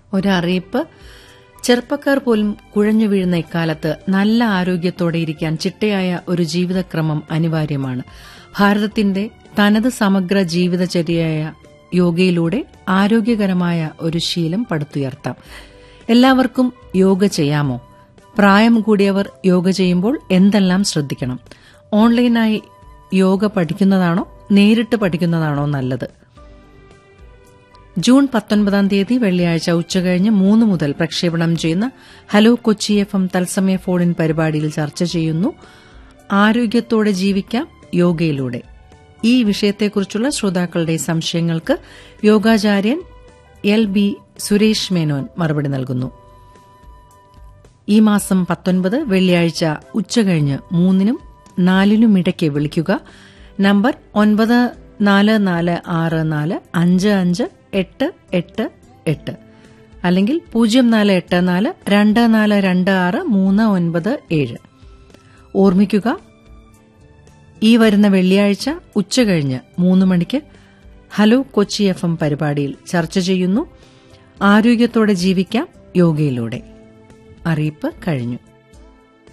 ഒരറിയിപ്പ് ചെറുപ്പക്കാർ പോലും കുഴഞ്ഞു വീഴുന്ന ഇക്കാലത്ത് നല്ല ആരോഗ്യത്തോടെ ഇരിക്കാൻ ചിട്ടയായ ഒരു ജീവിതക്രമം അനിവാര്യമാണ് ഭാരതത്തിന്റെ തനത് സമഗ്ര ജീവിതചര്യയായ യോഗയിലൂടെ ആരോഗ്യകരമായ ഒരു ശീലം പടുത്തുയർത്താം എല്ലാവർക്കും യോഗ ചെയ്യാമോ പ്രായം കൂടിയവർ യോഗ ചെയ്യുമ്പോൾ എന്തെല്ലാം ശ്രദ്ധിക്കണം ഓൺലൈനായി യോഗ പഠിക്കുന്നതാണോ നേരിട്ട് പഠിക്കുന്നതാണോ നല്ലത് ജൂൺ പത്തൊൻപതാം തീയതി വെള്ളിയാഴ്ച ഉച്ചകഴിഞ്ഞ് മൂന്ന് മുതൽ പ്രക്ഷേപണം ചെയ്യുന്ന ഹലോ കൊച്ചി എഫ് എം തത്സമയ ഫോണിൻ പരിപാടിയിൽ ചർച്ച ചെയ്യുന്നു ആരോഗ്യത്തോടെ ജീവിക്കാം യോഗയിലൂടെ ഈ വിഷയത്തെക്കുറിച്ചുള്ള ശ്രോതാക്കളുടെ സംശയങ്ങൾക്ക് യോഗാചാര്യൻ എൽ ബി സുരേഷ് മേനോൻ മറുപടി നൽകുന്നു ഈ മാസം പത്തൊൻപത് വെള്ളിയാഴ്ച ഉച്ചകഴിഞ്ഞ് മൂന്നിനും നാലിനും ഇടയ്ക്ക് വിളിക്കുക നമ്പർ ഒൻപത് നാല് നാല് ആറ് നാല് അഞ്ച് അഞ്ച് എട്ട് എട്ട് എട്ട് അല്ലെങ്കിൽ പൂജ്യം നാല് എട്ട് നാല് രണ്ട് നാല് രണ്ട് ആറ് മൂന്ന് ഒൻപത് ഏഴ് ഓർമ്മിക്കുക ഈ വരുന്ന വെള്ളിയാഴ്ച ഉച്ചകഴിഞ്ഞ് മൂന്ന് മണിക്ക് ഹലോ കൊച്ചി എഫ് എം പരിപാടിയിൽ ചർച്ച ചെയ്യുന്നു ആരോഗ്യത്തോടെ ജീവിക്കാം യോഗയിലൂടെ അറിയിപ്പ് കഴിഞ്ഞു